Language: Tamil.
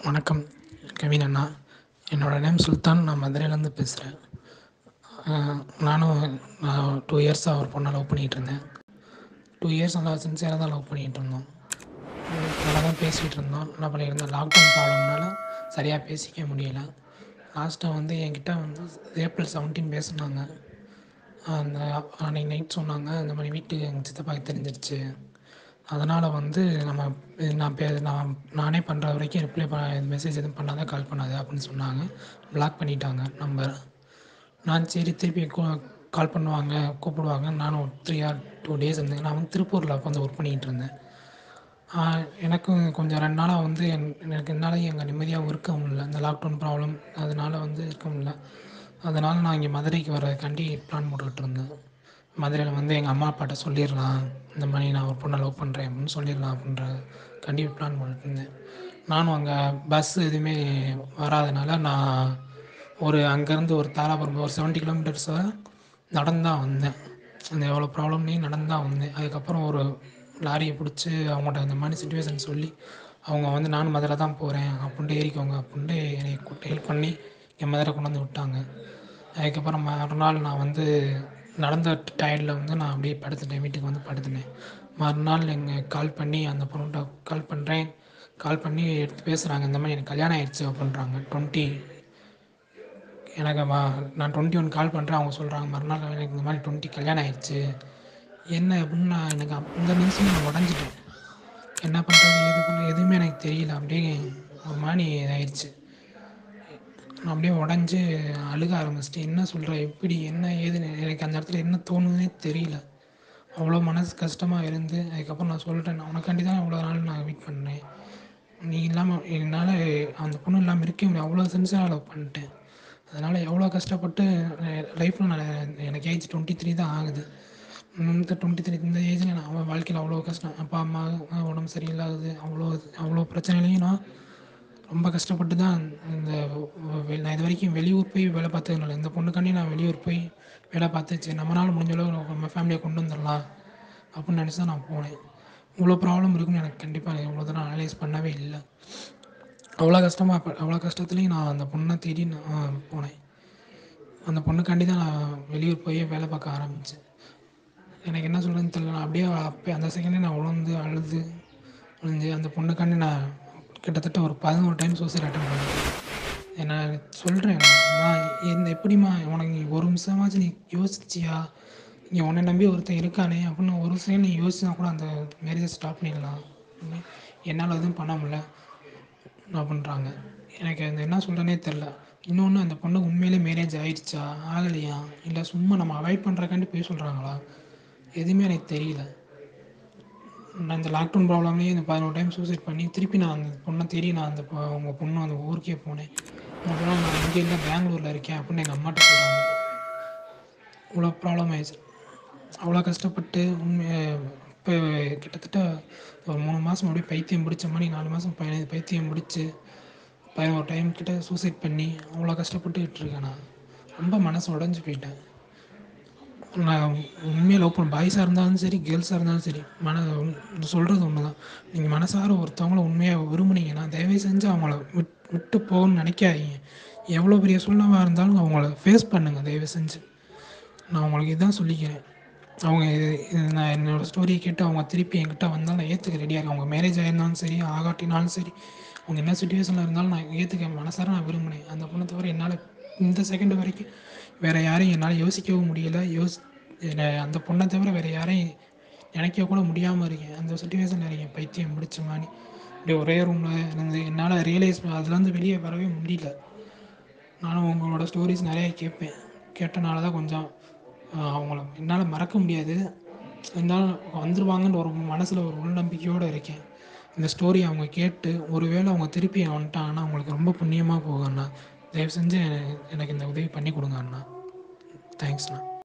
வணக்கம் கவின் அண்ணா என்னோடய நேம் சுல்தான் நான் மதுரையிலேருந்து பேசுகிறேன் நானும் நான் டூ இயர்ஸாக ஒரு பொண்ணை லவ் பண்ணிகிட்ருந்தேன் டூ இயர்ஸ் நல்லா சின்சியராக தான் லவ் பண்ணிகிட்ருந்தோம் நல்லா தான் பேசிகிட்டு இருந்தோம் என்ன பண்ணியிருந்தோம் லாக்டவுன் ப்ராப்ளம்னால சரியாக பேசிக்க முடியலை லாஸ்ட்டாக வந்து என்கிட்ட வந்து ஏப்ரல் செவன்டீன் பேசுனாங்க அந்த அன்றைக்கி நைட் சொன்னாங்க இந்த மாதிரி வீட்டுக்கு எங்கள் சித்தப்பாவுக்கு தெரிஞ்சிருச்சு அதனால் வந்து நம்ம நான் பே நான் நானே பண்ணுற வரைக்கும் ரிப்ளை ப மெசேஜ் எதுவும் பண்ணாத கால் பண்ணாத அப்படின்னு சொன்னாங்க ப்ளாக் பண்ணிட்டாங்க நம்பரை நான் சரி திருப்பி கோ கால் பண்ணுவாங்க கூப்பிடுவாங்க நானும் த்ரீ ஆர் டூ டேஸ் இருந்தேன் நான் வந்து திருப்பூரில் அப்போ வந்து ஒர்க் பண்ணிகிட்டு இருந்தேன் எனக்கும் கொஞ்சம் ரெண்டு நாளாக வந்து என் எனக்கு என்னால் எங்கே நிம்மதியாகவும் இருக்க முடியல இந்த லாக்டவுன் ப்ராப்ளம் அதனால் வந்து இருக்க முடியல அதனால் நான் இங்கே மதுரைக்கு வரதுக்காண்டி பிளான் போட்டுக்கிட்டு இருந்தேன் மதுரையில் வந்து எங்கள் அம்மா அப்பாட்ட சொல்லிடலாம் இந்த மாதிரி நான் ஒரு பொண்ணை லவ் பண்ணுறேன் அப்படின்னு சொல்லிடலாம் அப்படின்ற கண்டிப்பாக பிளான் பண்ணிட்டு இருந்தேன் நானும் அங்கே பஸ் எதுவுமே வராதனால நான் ஒரு அங்கேருந்து ஒரு தாராபுரம் ஒரு செவன்ட்டி கிலோமீட்டர்ஸை நடந்து தான் வந்தேன் அந்த எவ்வளோ ப்ராப்ளம்லேயும் நடந்து தான் வந்தேன் அதுக்கப்புறம் ஒரு லாரியை பிடிச்சி அவங்கள்ட்ட இந்த மாதிரி சுச்சுவேஷன் சொல்லி அவங்க வந்து நானும் மதுரை தான் போகிறேன் அப்படின்ட்டு ஏறிக்கோங்க அப்படின்ட்டு என்னை கூப்பிட்டு ஹெல்ப் பண்ணி என் மதுரை கொண்டு வந்து விட்டாங்க அதுக்கப்புறம் மறுநாள் நான் வந்து நடந்த டயர்டில் வந்து நான் அப்படியே படுத்துட்டேன் வீட்டுக்கு வந்து படுத்துட்டேன் மறுநாள் எங்கள் கால் பண்ணி அந்த பொண்ணுகிட்ட கால் பண்ணுறேன் கால் பண்ணி எடுத்து பேசுகிறாங்க இந்த மாதிரி எனக்கு கல்யாணம் ஆயிடுச்சு அப்படின்றாங்க டுவெண்ட்டி எனக்கு வா நான் டுவெண்ட்டி ஒன் கால் பண்ணுறேன் அவங்க சொல்கிறாங்க மறுநாள் எனக்கு இந்த மாதிரி டுவெண்ட்டி கல்யாணம் ஆயிடுச்சு என்ன அப்படின்னு நான் எனக்கு அந்த நிமிஷம் நான் உடஞ்சிட்டேன் என்ன பண்ணுறது எது பண்ண எதுவுமே எனக்கு தெரியல அப்படியே ஒரு மாதிரி இதாயிடுச்சு நான் அப்படியே உடஞ்சி அழுக ஆரம்பிச்சிட்டேன் என்ன சொல்கிற எப்படி என்ன ஏதுன்னு எனக்கு அந்த இடத்துல என்ன தோணுதுன்னே தெரியல அவ்வளோ மனசு கஷ்டமாக இருந்து அதுக்கப்புறம் நான் சொல்லிட்டேன் நான் உனக்காண்டி தான் இவ்வளோ நாள் நான் வெயிட் பண்ணேன் நீ இல்லாமல் என்னால் அந்த பொண்ணு இல்லாமல் இருக்கவே முடியாது அவ்வளோ சின்சியராக லவ் பண்ணிட்டேன் அதனால் எவ்வளோ கஷ்டப்பட்டு லைஃப்பில் நான் எனக்கு ஏஜ் டுவெண்ட்டி த்ரீ தான் ஆகுது இந்த டுவெண்ட்டி த்ரீ இந்த ஏஜில் நான் அவன் வாழ்க்கையில் அவ்வளோ கஷ்டம் அப்பா அம்மா உடம்பு சரியில்லாதது அவ்வளோ அவ்வளோ பிரச்சனையிலையும் நான் ரொம்ப கஷ்டப்பட்டு தான் இந்த நான் இது வரைக்கும் வெளியூர் போய் வேலை பார்த்ததுனால இந்த பொண்ணுக்காண்டி நான் வெளியூர் போய் வேலை பார்த்து சரி நம்மளால் முடிஞ்ச அளவு நம்ம ஃபேமிலியை கொண்டு வந்துடலாம் அப்படின்னு நினச்சி தான் நான் போனேன் இவ்வளோ ப்ராப்ளம் இருக்குன்னு எனக்கு கண்டிப்பாக இவ்வளோ தூரம் அனலைஸ் பண்ணவே இல்லை அவ்வளோ கஷ்டமாக அவ்வளோ கஷ்டத்துலேயும் நான் அந்த பொண்ணை தேடி நான் போனேன் அந்த பொண்ணுக்காண்டி தான் நான் வெளியூர் போய் வேலை பார்க்க ஆரம்பித்தேன் எனக்கு என்ன சொல்கிறதுன்னு தெரியல நான் அப்படியே அப்போ அந்த செகண்டே நான் உழந்து அழுது விழுந்து அந்த பொண்ணுக்காண்டி நான் கிட்டத்தட்ட ஒரு பதினோரு டைம் சூசைட் அட்டன் பண்ணிட்டேன் நான் சொல்கிறேன் நான் என்ன எப்படிம்மா உனக்கு நீ ஒரு நிமிஷமாச்சும் நீ யோசிச்சியா நீ உன்னை நம்பி ஒருத்தன் இருக்கானே அப்படின்னு ஒரு செகண்ட் நீ யோசிச்சா கூட அந்த மேரேஜை ஸ்டாப் பண்ணிடலாம் என்னால் எதுவும் பண்ண முடியல அப்படின்றாங்க எனக்கு அந்த என்ன சொல்கிறேனே தெரில இன்னொன்று அந்த பொண்ணுக்கு உண்மையிலே மேரேஜ் ஆயிடுச்சா ஆகலையா இல்லை சும்மா நம்ம அவாய்ட் பண்ணுறக்காண்டி போய் சொல்கிறாங்களா எதுவுமே எனக்கு தெரியல நான் இந்த லாக்டவுன் ப்ராப்ளம்லேயே இந்த பதினோரு டைம் சூசைட் பண்ணி திருப்பி நான் அந்த பொண்ணை தேடி நான் அந்த அவங்க பொண்ணு அந்த ஊருக்கே போனேன் அப்புறம் நான் இங்கே இல்லை பெங்களூரில் இருக்கேன் அப்படின்னு எங்கள் அம்மாட்ட சொல்கிறாங்க இவ்வளோ ப்ராப்ளம் ஆயிடுச்சு அவ்வளோ கஷ்டப்பட்டு உண்மை இப்போ கிட்டத்தட்ட ஒரு மூணு மாதம் அப்படியே பைத்தியம் பிடிச்ச மாதிரி நாலு மாதம் பை பைத்தியம் பிடிச்சி பதினோரு டைம் கிட்ட சூசைட் பண்ணி அவ்வளோ கஷ்டப்பட்டுக்கிட்டு இருக்கேன் நான் ரொம்ப மனசு உடஞ்சி போயிட்டேன் நான் உண்மையாக லவ் பண்ண பாய்ஸாக இருந்தாலும் சரி கேர்ள்ஸாக இருந்தாலும் சரி மன சொல்கிறது ஒன்று தான் நீங்கள் மனசார ஒருத்தவங்கள உண்மையாக விரும்புனீங்கன்னா தயவு செஞ்சு அவங்கள விட் விட்டு போகணும்னு நினைக்காதீங்க எவ்வளோ பெரிய சூழ்நிலை இருந்தாலும் அவங்கள ஃபேஸ் பண்ணுங்கள் தயவு செஞ்சு நான் உங்களுக்கு இதுதான் சொல்லிக்கிறேன் அவங்க இது இது நான் என்னோடய ஸ்டோரியை கேட்டு அவங்க திருப்பி என்கிட்ட வந்தாலும் நான் ஏற்றுக்க ரெடியாக இருக்கேன் அவங்க மேரேஜ் ஆயிருந்தாலும் சரி ஆகாட்டினாலும் சரி அவங்க என்ன சுச்சுவேஷனில் இருந்தாலும் நான் ஏற்றுக்க மனசார நான் விரும்பினேன் அந்த பொண்ணை தவிர என்னால் இந்த செகண்ட் வரைக்கும் வேறு யாரையும் என்னால் யோசிக்கவும் முடியலை யோசி அந்த பொண்ணை தவிர வேறு யாரையும் நினைக்க கூட முடியாமல் இருக்கேன் அந்த சுச்சுவேஷனில் இருக்கேன் பைத்தியம் பிடிச்ச மாதிரி இப்படி ஒரே ரூமில் இருந்து என்னால் ரியலைஸ் அதுலேருந்து வெளியே வரவே முடியல நானும் உங்களோட ஸ்டோரிஸ் நிறைய கேட்பேன் கேட்டனால தான் கொஞ்சம் அவங்கள என்னால் மறக்க முடியாது இருந்தாலும் வந்துடுவாங்கன்ற ஒரு மனசில் ஒரு உள்நம்பிக்கையோடு இருக்கேன் இந்த ஸ்டோரி அவங்க கேட்டு ஒரு வேளை அவங்க திருப்பி வந்துட்டாங்கன்னா அவங்களுக்கு ரொம்ப புண்ணியமாக போகும் அண்ணா தயவு செஞ்சு எனக்கு இந்த உதவி பண்ணி கொடுங்க அண்ணா தேங்க்ஸ்ண்ணா